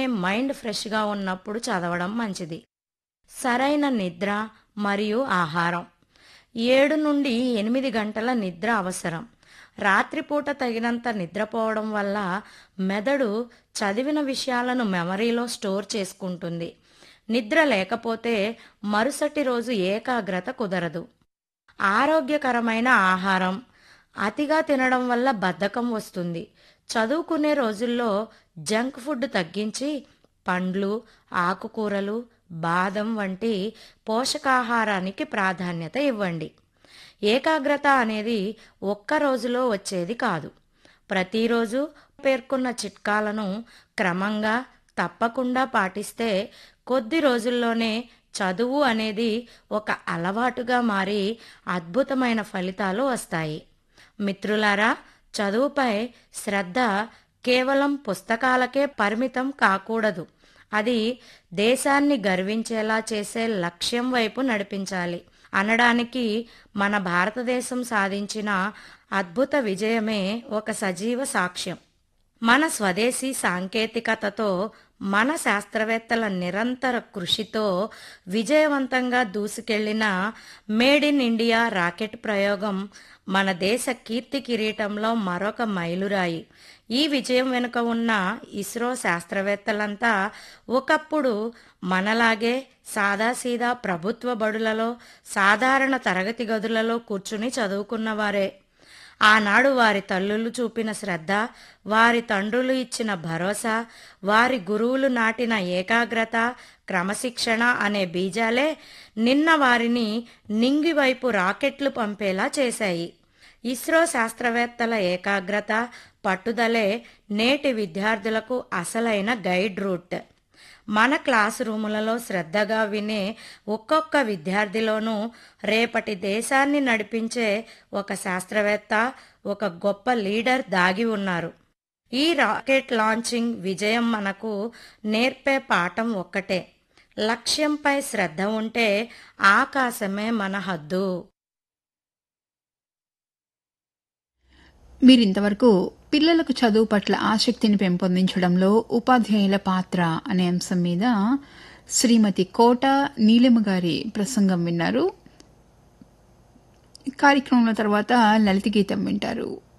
mind ఫ్రెష్గా ఉన్నప్పుడు చదవడం మంచిది సరైన నిద్ర మరియు ఆహారం ఏడు నుండి ఎనిమిది గంటల నిద్ర అవసరం రాత్రిపూట తగినంత నిద్రపోవడం వల్ల మెదడు చదివిన విషయాలను మెమరీలో స్టోర్ చేసుకుంటుంది నిద్ర లేకపోతే మరుసటి రోజు ఏకాగ్రత కుదరదు ఆరోగ్యకరమైన ఆహారం అతిగా తినడం వల్ల బద్ధకం వస్తుంది చదువుకునే రోజుల్లో జంక్ ఫుడ్ తగ్గించి పండ్లు ఆకుకూరలు బాదం వంటి పోషకాహారానికి ప్రాధాన్యత ఇవ్వండి ఏకాగ్రత అనేది ఒక్క రోజులో వచ్చేది కాదు ప్రతిరోజు పేర్కొన్న చిట్కాలను క్రమంగా తప్పకుండా పాటిస్తే కొద్ది రోజుల్లోనే చదువు అనేది ఒక అలవాటుగా మారి అద్భుతమైన ఫలితాలు వస్తాయి మిత్రులారా చదువుపై శ్రద్ధ కేవలం పుస్తకాలకే పరిమితం కాకూడదు అది దేశాన్ని గర్వించేలా చేసే లక్ష్యం వైపు నడిపించాలి అనడానికి మన భారతదేశం సాధించిన అద్భుత విజయమే ఒక సజీవ సాక్ష్యం మన స్వదేశీ సాంకేతికతతో మన శాస్త్రవేత్తల నిరంతర కృషితో విజయవంతంగా దూసుకెళ్లిన మేడ్ ఇన్ ఇండియా రాకెట్ ప్రయోగం మన దేశ కీర్తి కిరీటంలో మరొక మైలురాయి ఈ విజయం వెనుక ఉన్న ఇస్రో శాస్త్రవేత్తలంతా ఒకప్పుడు మనలాగే సాదాసీదా ప్రభుత్వ బడులలో సాధారణ తరగతి గదులలో కూర్చుని చదువుకున్నవారే ఆనాడు వారి తల్లులు చూపిన శ్రద్ధ వారి తండ్రులు ఇచ్చిన భరోసా వారి గురువులు నాటిన ఏకాగ్రత క్రమశిక్షణ అనే బీజాలే నిన్న వారిని నింగివైపు రాకెట్లు పంపేలా చేశాయి ఇస్రో శాస్త్రవేత్తల ఏకాగ్రత పట్టుదలే నేటి విద్యార్థులకు అసలైన గైడ్ రూట్ మన క్లాస్ రూములలో శ్రద్ధగా వినే ఒక్కొక్క విద్యార్థిలోనూ రేపటి దేశాన్ని నడిపించే ఒక శాస్త్రవేత్త ఒక గొప్ప లీడర్ దాగి ఉన్నారు ఈ రాకెట్ లాంచింగ్ విజయం మనకు నేర్పే పాఠం ఒక్కటే లక్ష్యంపై శ్రద్ధ ఉంటే ఆకాశమే మన హద్దు మీరింతవరకు పిల్లలకు చదువు పట్ల ఆసక్తిని పెంపొందించడంలో ఉపాధ్యాయుల పాత్ర అనే అంశం మీద శ్రీమతి కోట నీలిమ గారి ప్రసంగం విన్నారు కార్యక్రమంలో తర్వాత లలిత గీతం వింటారు